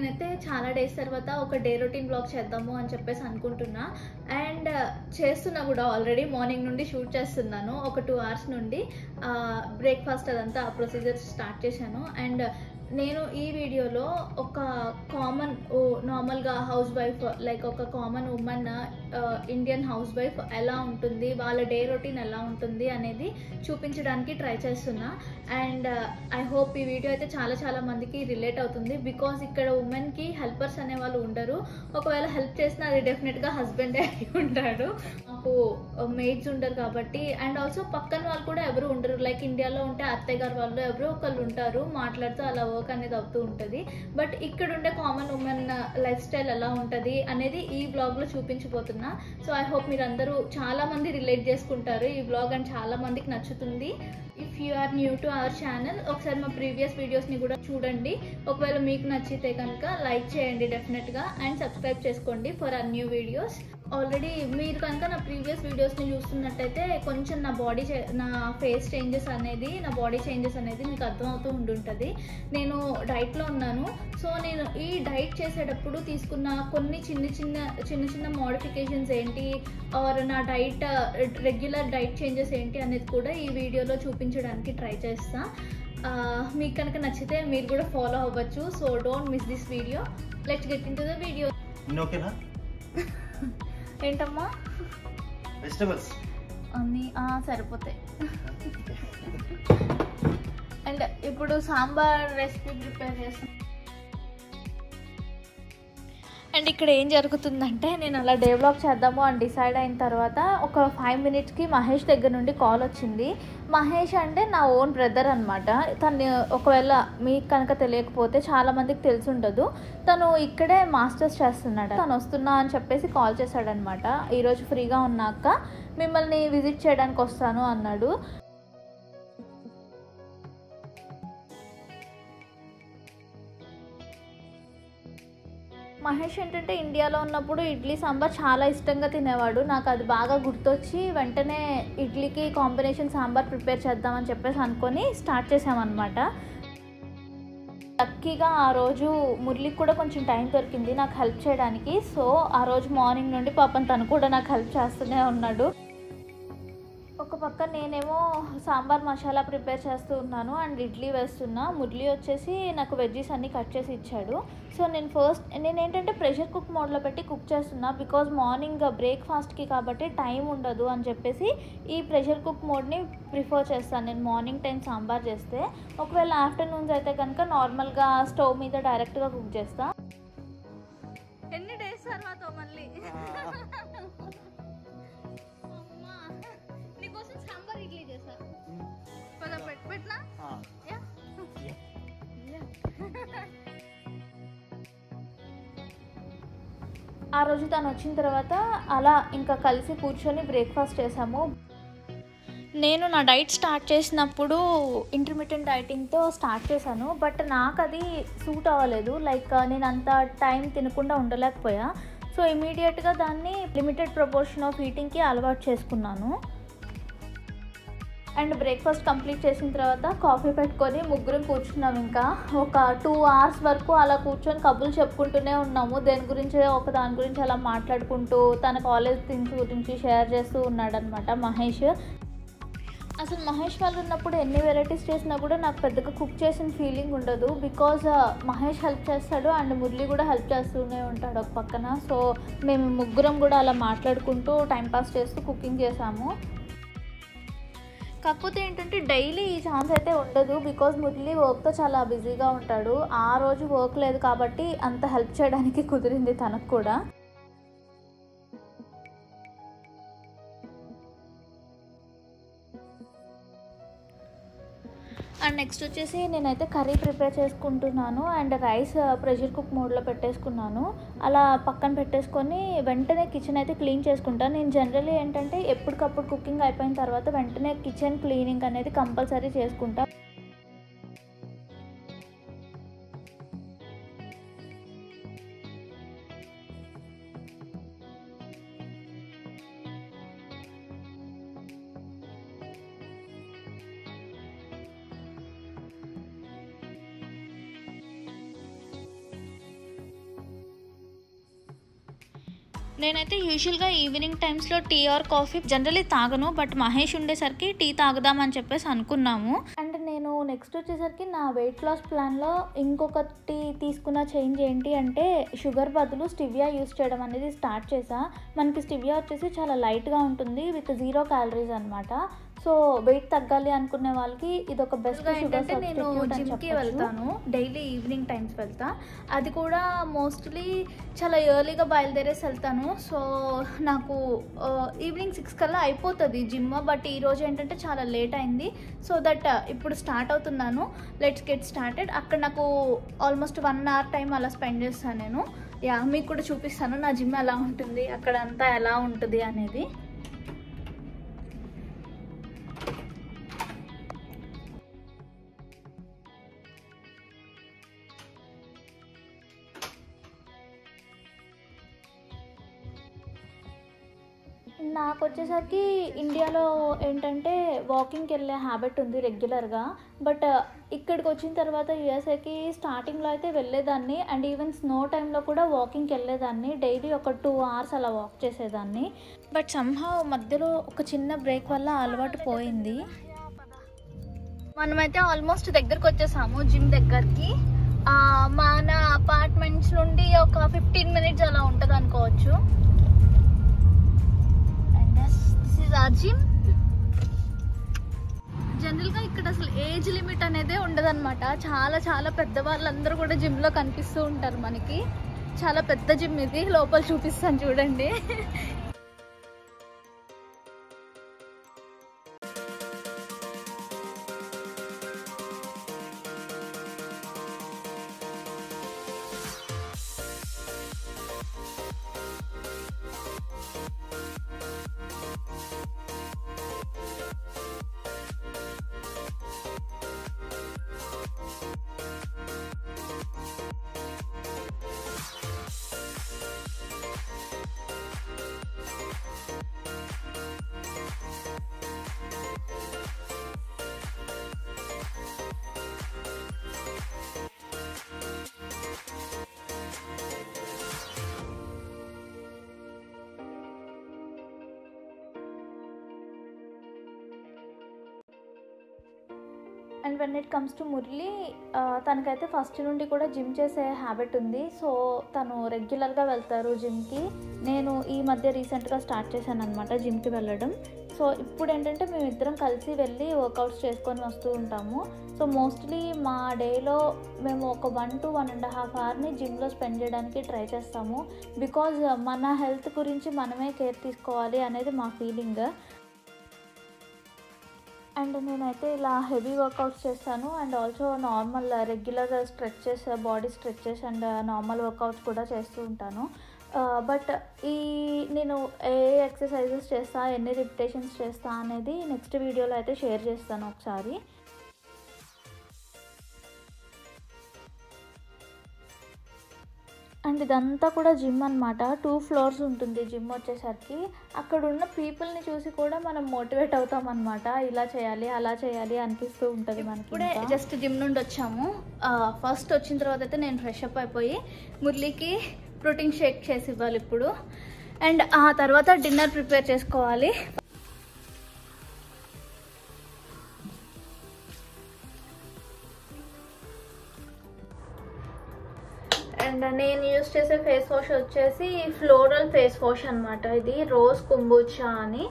నేనైతే చాలా డేస్ తర్వాత ఒక డే రొటీన్ బ్లాగ్ చేద్దాము అని చెప్పేసి అనుకుంటున్నా అండ్ చేస్తున్నా కూడా ఆల్రెడీ మార్నింగ్ నుండి షూట్ చేస్తున్నాను ఒక టూ అవర్స్ నుండి బ్రేక్ఫాస్ట్ అదంతా ప్రొసీజర్ స్టార్ట్ చేశాను అండ్ నేను ఈ వీడియోలో ఒక కామన్ నార్మల్గా హౌస్ వైఫ్ లైక్ ఒక common women Indian house wife ఎలా ఉంటుంది వాళ్ళ డే రొటీన్ ఎలా ఉంటుంది అనేది చూపించడానికి ట్రై చేస్తున్నా అండ్ ఐ హోప్ ఈ వీడియో అయితే చాలా చాలా మందికి రిలేట్ అవుతుంది బికాస్ ఇక్కడ ఉమెన్కి హెల్పర్స్ అనే వాళ్ళు ఉండరు ఒకవేళ హెల్ప్ చేసినా అది డెఫినెట్గా హస్బెండే అయి ఉంటాడు మాకు మేడ్స్ ఉండరు కాబట్టి అండ్ ఆల్సో పక్కన వాళ్ళు కూడా ఎవరు ఉండరు లైక్ ఇండియాలో ఉంటే అత్తయ్య గారు వాళ్ళు ఎవరో ఒకళ్ళు ఉంటారు మాట్లాడుతూ అలా వర్క్ అనేది అవుతూ ఉంటుంది బట్ ఇక్కడ ఉండే కామన్ ఉమెన్ లైఫ్ స్టైల్ ఎలా ఉంటుంది అనేది ఈ బ్లాగ్లో చూపించబోతున్నా సో ఐ హోప్ మీరందరూ చాలా మంది రిలేట్ చేసుకుంటారు ఈ బ్లాగ్ అండ్ చాలా మందికి నచ్చుతుంది if you are new to our channel ఒకసారి మా ప్రీవియస్ వీడియోస్ని కూడా చూడండి ఒకవేళ మీకు నచ్చితే కనుక లైక్ చేయండి డెఫినెట్గా అండ్ సబ్స్క్రైబ్ చేసుకోండి for our new videos already మీరు కనుక నా ప్రీవియస్ వీడియోస్ని చూస్తున్నట్టయితే కొంచెం నా బాడీ నా ఫేస్ చేంజెస్ అనేది నా బాడీ చేంజెస్ అనేది మీకు అర్థమవుతూ ఉండుంటుంది నేను డైట్లో ఉన్నాను సో నేను ఈ డైట్ చేసేటప్పుడు తీసుకున్న కొన్ని చిన్న చిన్న చిన్న చిన్న మోడిఫికేషన్స్ ఏంటి ఆర్ నా డైట్ రెగ్యులర్ డైట్ చేంజెస్ ఏంటి అనేది కూడా ఈ వీడియోలో చూపించడానికి ట్రై చేస్తా మీకు కనుక నచ్చితే మీరు కూడా ఫాలో అవ్వచ్చు so don't miss this video let's get into the video ఓకేనా ఏంటమ్మా వెజిటబుల్స్ అన్నీ ఆ, సరిపోతాయి అండ్ ఇప్పుడు సాంబార్ రెసిపీ ప్రిపేర్ చేస్తాం అండ్ ఇక్కడ ఏం జరుగుతుందంటే నేను అలా డెవలప్ చేద్దాము అని డిసైడ్ అయిన తర్వాత ఒక ఫైవ్ మినిట్స్కి మహేష్ దగ్గర నుండి కాల్ వచ్చింది మహేష్ అంటే నా ఓన్ బ్రదర్ అనమాట తను ఒకవేళ మీకు కనుక తెలియకపోతే చాలా మందికి తెలిసి ఉండదు తను ఇక్కడే మాస్టర్స్ చేస్తున్నాడు తను వస్తున్నా అని చెప్పేసి కాల్ చేశాడనమాట ఈరోజు ఫ్రీగా ఉన్నాక మిమ్మల్ని విజిట్ చేయడానికి వస్తాను అన్నాడు మహేష్ ఏంటంటే ఇండియాలో ఉన్నప్పుడు ఇడ్లీ సాంబార్ చాలా ఇష్టంగా తినేవాడు నాకు అది బాగా గుర్తొచ్చి వెంటనే ఇడ్లీకి కాంబినేషన్ సాంబార్ ప్రిపేర్ చేద్దామని చెప్పేసి అనుకొని స్టార్ట్ చేసామన్నమాట లక్కీగా ఆ రోజు మురళికి కూడా కొంచెం టైం దొరికింది నాకు హెల్ప్ చేయడానికి సో ఆ రోజు మార్నింగ్ నుండి పాపం తను కూడా నాకు హెల్ప్ చేస్తూనే ఉన్నాడు ఒక పక్క నేనేమో సాంబార్ మసాలా ప్రిపేర్ చేస్తూ ఉన్నాను అండ్ ఇడ్లీ వేస్తున్నా మురళి వచ్చేసి నాకు వెజ్జీస్ అన్నీ కట్ చేసి ఇచ్చాడు సో నేను ఫస్ట్ నేను ఏంటంటే ప్రెషర్ కుక్ మోడ్లో పెట్టి కుక్ చేస్తున్నా బికాజ్ మార్నింగ్ బ్రేక్ఫాస్ట్కి కాబట్టి టైం ఉండదు అని చెప్పేసి ఈ ప్రెషర్ కుక్ మోడ్ని ప్రిఫర్ చేస్తాను నేను మార్నింగ్ టైం సాంబార్ చేస్తే ఒకవేళ ఆఫ్టర్నూన్స్ అయితే కనుక నార్మల్గా స్టవ్ మీద డైరెక్ట్గా కుక్ చేస్తా ఎన్ని డేస్ తర్వాత మళ్ళీ అమ్మా నీకోసం సాంబార్ ఇడ్లీ చేశా పద పెట్ పెట్టినా యా ఆ రోజు తను వచ్చిన తర్వాత అలా ఇంకా కలిసి కూర్చొని బ్రేక్ఫాస్ట్ చేసాము నేను నా డైట్ స్టార్ట్ చేసినప్పుడు ఇంటర్మీడియట్ డైటింగ్తో స్టార్ట్ చేశాను బట్ నాకు అది సూట్ అవ్వలేదు లైక్ నేను అంత టైం తినకుండా ఉండలేకపోయా సో ఇమీడియట్గా దాన్ని లిమిటెడ్ ప్రపోర్షన్ ఆఫ్ ఈటింగ్కి అలవాటు చేసుకున్నాను అండ్ బ్రేక్ఫాస్ట్ కంప్లీట్ చేసిన తర్వాత కాఫీ పెట్టుకొని ముగ్గురం కూర్చున్నాం ఇంకా ఒక టూ అవర్స్ వరకు అలా కూర్చొని కబుర్లు చెప్పుకుంటూనే ఉన్నాము దేని గురించి ఒక దాని గురించి అలా మాట్లాడుకుంటూ తన కాలేజ్ థింగ్స్ గురించి షేర్ చేస్తూ ఉన్నాడనమాట మహేష్ అసలు మహేష్ వాళ్ళు ఉన్నప్పుడు ఎన్ని వెరైటీస్ చేసినా కూడా నాకు పెద్దగా కుక్ చేసిన ఫీలింగ్ ఉండదు బికాజ్ మహేష్ హెల్ప్ చేస్తాడు అండ్ మురళి కూడా హెల్ప్ చేస్తూనే ఉంటాడు ఒక పక్కన సో మేము ముగ్గురం కూడా అలా మాట్లాడుకుంటూ టైంపాస్ చేస్తూ కుకింగ్ చేసాము కాకపోతే ఏంటంటే డైలీ ఈ ఛాన్స్ అయితే ఉండదు బికాజ్ మురళి వర్క్తో చాలా బిజీగా ఉంటాడు ఆ రోజు వర్క్ లేదు కాబట్టి అంత హెల్ప్ చేయడానికి కుదిరింది తనకు కూడా అండ్ నెక్స్ట్ వచ్చేసి నేనైతే కర్రీ ప్రిపేర్ చేసుకుంటున్నాను అండ్ రైస్ ప్రెషర్ కుక్ మోడ్లో పెట్టేసుకున్నాను అలా పక్కన పెట్టేసుకొని వెంటనే కిచెన్ అయితే క్లీన్ చేసుకుంటాను నేను జనరల్లీ ఏంటంటే ఎప్పటికప్పుడు కుకింగ్ అయిపోయిన తర్వాత వెంటనే కిచెన్ క్లీనింగ్ అనేది కంపల్సరీ చేసుకుంటా నేనైతే యూజువల్గా ఈవినింగ్ టైమ్స్లో టీ ఆర్ కాఫీ జనరలీ తాగను బట్ మహేష్ ఉండేసరికి టీ తాగుదామని చెప్పేసి అనుకున్నాము అండ్ నేను నెక్స్ట్ వచ్చేసరికి నా వెయిట్ లాస్ ప్లాన్లో ఇంకొకటి తీసుకున్న చేంజ్ ఏంటి అంటే షుగర్ బదులు స్టివియా యూస్ చేయడం అనేది స్టార్ట్ చేసా మనకి స్టివియా వచ్చేసి చాలా లైట్గా ఉంటుంది విత్ జీరో క్యాలరీస్ అనమాట సో వెయిట్ తగ్గాలి అనుకునే వాళ్ళకి ఇది ఒక బెస్ట్ ఏంటంటే నేను జిమ్కి వెళ్తాను డైలీ ఈవినింగ్ టైమ్స్ వెళ్తా అది కూడా మోస్ట్లీ చాలా ఎర్లీగా బయలుదేరేసి వెళ్తాను సో నాకు ఈవినింగ్ సిక్స్ కల్లా అయిపోతుంది జిమ్ బట్ ఈరోజు ఏంటంటే చాలా లేట్ అయింది సో దట్ ఇప్పుడు స్టార్ట్ అవుతున్నాను లెట్స్ గెట్ స్టార్టెడ్ అక్కడ నాకు ఆల్మోస్ట్ వన్ అవర్ టైం అలా స్పెండ్ చేస్తాను నేను యా మీకు కూడా చూపిస్తాను నా జిమ్ ఎలా ఉంటుంది అక్కడ అంతా ఎలా ఉంటుంది అనేది నాకు వచ్చేసరికి ఇండియాలో ఏంటంటే వాకింగ్కి వెళ్ళే హ్యాబిట్ ఉంది రెగ్యులర్గా బట్ ఇక్కడికి వచ్చిన తర్వాత యూఎస్ఏకి స్టార్టింగ్లో అయితే వెళ్ళేదాన్ని అండ్ ఈవెన్ స్నో టైంలో కూడా వాకింగ్కి వెళ్ళేదాన్ని డైలీ ఒక టూ అవర్స్ అలా వాక్ చేసేదాన్ని బట్ సంహా మధ్యలో ఒక చిన్న బ్రేక్ వల్ల అలవాటు పోయింది మనమైతే ఆల్మోస్ట్ దగ్గరకు వచ్చేసాము జిమ్ దగ్గరికి ఆ, మన అపార్ట్మెంట్స్ నుండి ఒక ఫిఫ్టీన్ మినిట్స్ అలా ఉంటుంది అనుకోవచ్చు and this is our gym జనరల్గా ఇక్కడ అసలు ఏజ్ లిమిట్ అనేదే ఉండదన్నమాట చాలా చాలా పెద్ద వాళ్ళందరూ కూడా జిమ్లో కనిపిస్తూ ఉంటారు మనకి చాలా పెద్ద జిమ్ ఇది లోపల చూపిస్తాను చూడండి and when it comes to Murali ఆ, తనకైతే ఫస్ట్ నుండి కూడా జిమ్ చేసే హ్యాబిట్ ఉంది సో తను రెగ్యులర్గా వెళ్తారు జిమ్కి నేను ఈ మధ్య రీసెంట్గా స్టార్ట్ చేశాను అనమాట జిమ్కి వెళ్ళడం సో ఇప్పుడు ఏంటంటే మేము ఇద్దరం కలిసి వెళ్ళి వర్కౌట్స్ చేసుకొని వస్తూ ఉంటాము సో మోస్ట్లీ మా డేలో మేము ఒక one to one and half అవర్ని జిమ్లో స్పెండ్ చేయడానికి ట్రై చేస్తాము బికాజ్ మన హెల్త్ గురించి మనమే కేర్ తీసుకోవాలి అనేది మా ఫీలింగ్ అండ్ నేనైతే ఇలా హెవీ వర్కౌట్స్ చేస్తాను and also normal regular stretches body stretches and normal workouts కూడా చేస్తూ ఉంటాను బట్ ఈ నేను ఏ ఎక్సర్సైజెస్ చేస్తా ఎన్ని రిపిటేషన్స్ చేస్తా అనేది నెక్స్ట్ వీడియోలో అయితే షేర్ చేస్తాను ఒకసారి అండ్ ఇదంతా కూడా జిమ్ అనమాట టూ ఫ్లోర్స్ ఉంటుంది జిమ్ వచ్చేసరికి అక్కడ ఉన్న పీపుల్ని చూసి కూడా మనం మోటివేట్ అవుతాం అనమాట ఇలా చేయాలి అలా చేయాలి అనిపిస్తూ ఉంటుంది మనకి ఇప్పుడే ఇంకా. జస్ట్ జిమ్ నుండి వచ్చాము ఫస్ట్ వచ్చిన తర్వాత అయితే నేను ఫ్రెష్ అప్ అయిపోయి మురళికి ప్రోటీన్ షేక్ చేసి ఇవ్వాలి ఇప్పుడు అండ్ ఆ తర్వాత డిన్నర్ ప్రిపేర్ చేసుకోవాలి అండ్ నేను యూస్ చేసే ఫేస్ వాష్ వచ్చేసి ఫ్లోరల్ ఫేస్ వాష్ అన్నమాట ఇది రోజ్ కుంబుచా అని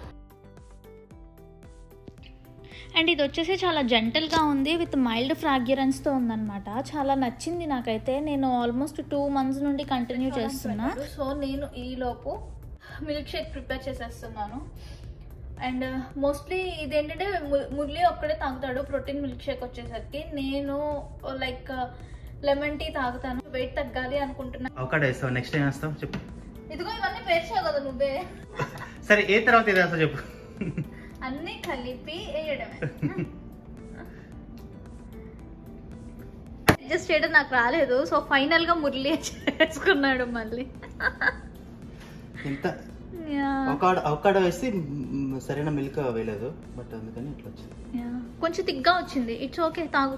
అండ్ ఇది వచ్చేసి చాలా జెంటల్గా ఉంది విత్ మైల్డ్ ఫ్రాగ్రెన్స్తో ఉందన్నమాట చాలా నచ్చింది నాకైతే నేను ఆల్మోస్ట్ టూ మంత్స్ నుండి కంటిన్యూ చేస్తున్నా సో నేను ఈ లోపు మిల్క్ షేక్ ప్రిపేర్ చేసేస్తున్నాను అండ్ మోస్ట్లీ ఇదేంటంటే ము- మురళి ఒక్కడే తాగుతాడు ప్రోటీన్ మిల్క్ షేక్ వచ్చేసరికి నేను లైక్ లెమన్ టీ తాగుతాను వెయిట్ తగ్గాలి అనుకుంటున్నా అవకాడో వేస్తావు నెక్స్ట్ ఏం వేస్తావు చెప్పు ఇదిగో ఇవన్నీ పేర్చావు కదా నువ్వే సరే ఏ తర్వాత ఇది వేస్తావు చెప్పు అన్నీ కలిపి వేయడమే అడ్జస్ట్ చేయడం నాకు రాలేదు సో ఫైనల్ గా మురళి చేసుకున్నాడు మళ్ళీ ఇంత Yeah. అవకాడో అవకాడో వేస్తే మ్, సరైన మిల్క్ వేయలేదు బట్ అందుకని ఇట్లా వచ్చింది Yeah. కొంచెం తిగ్గా వచ్చింది ఇట్స్ ఓకే తాగు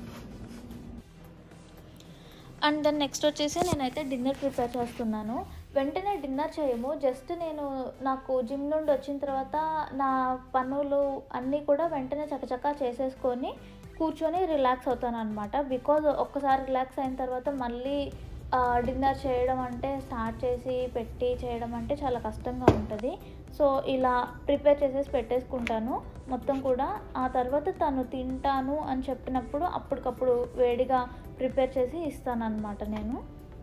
అండ్ దెన్ నెక్స్ట్ వచ్చేసి నేనైతే డిన్నర్ ప్రిపేర్ చేస్తున్నాను వెంటనే డిన్నర్ చేయము జస్ట్ నేను నాకు జిమ్ నుండి వచ్చిన తర్వాత నా పనులు అన్నీ కూడా వెంటనే చకచకా చేసేసుకొని కూర్చొని రిలాక్స్ అవుతాను అనమాట బికాజ్ ఒక్కసారి రిలాక్స్ అయిన తర్వాత మళ్ళీ డిన్నర్ చేయడం అంటే స్టార్ట్ చేసి పెట్టి చేయడం అంటే చాలా కష్టంగా ఉంటుంది సో ఇలా ప్రిపేర్ చేసేసి పెట్టేసుకుంటాను మొత్తం కూడా ఆ తర్వాత తను తింటాను అని చెప్పినప్పుడు అప్పటికప్పుడు వేడిగా ప్రిపేర్ చేసి ఇస్తాను అనమాట నేను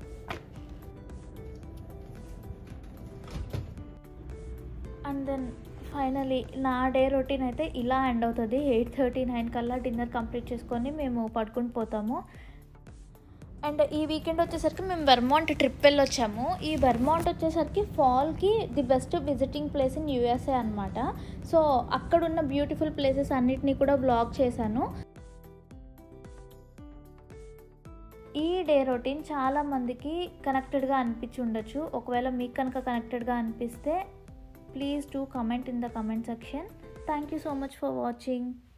అండ్ దెన్ ఫైనలీ నా డే రొటీన్ అయితే ఇలా ఎండ్ అవుతుంది ఎయిట్ థర్టీ నైన్ కల్లా డిన్నర్ కంప్లీట్ చేసుకొని మేము పడుకుని పోతాము అండ్ ఈ వీకెండ్ వచ్చేసరికి మేము వెర్మాంట్ ట్రిప్ వెళ్ళొచ్చాము ఈ వెర్మాంట్ వచ్చేసరికి ఫాల్కి the best visiting place in USA అనమాట సో అక్కడున్న బ్యూటిఫుల్ ప్లేసెస్ అన్నిటినీ కూడా బ్లాగ్ చేశాను ఈ డే రొటీన్ చాలా మందికి కనెక్టెడ్గా అనిపించి ఉండొచ్చు ఒకవేళ మీకు కనుక కనెక్టెడ్గా అనిపిస్తే please do comment in the comment section thank you so much for watching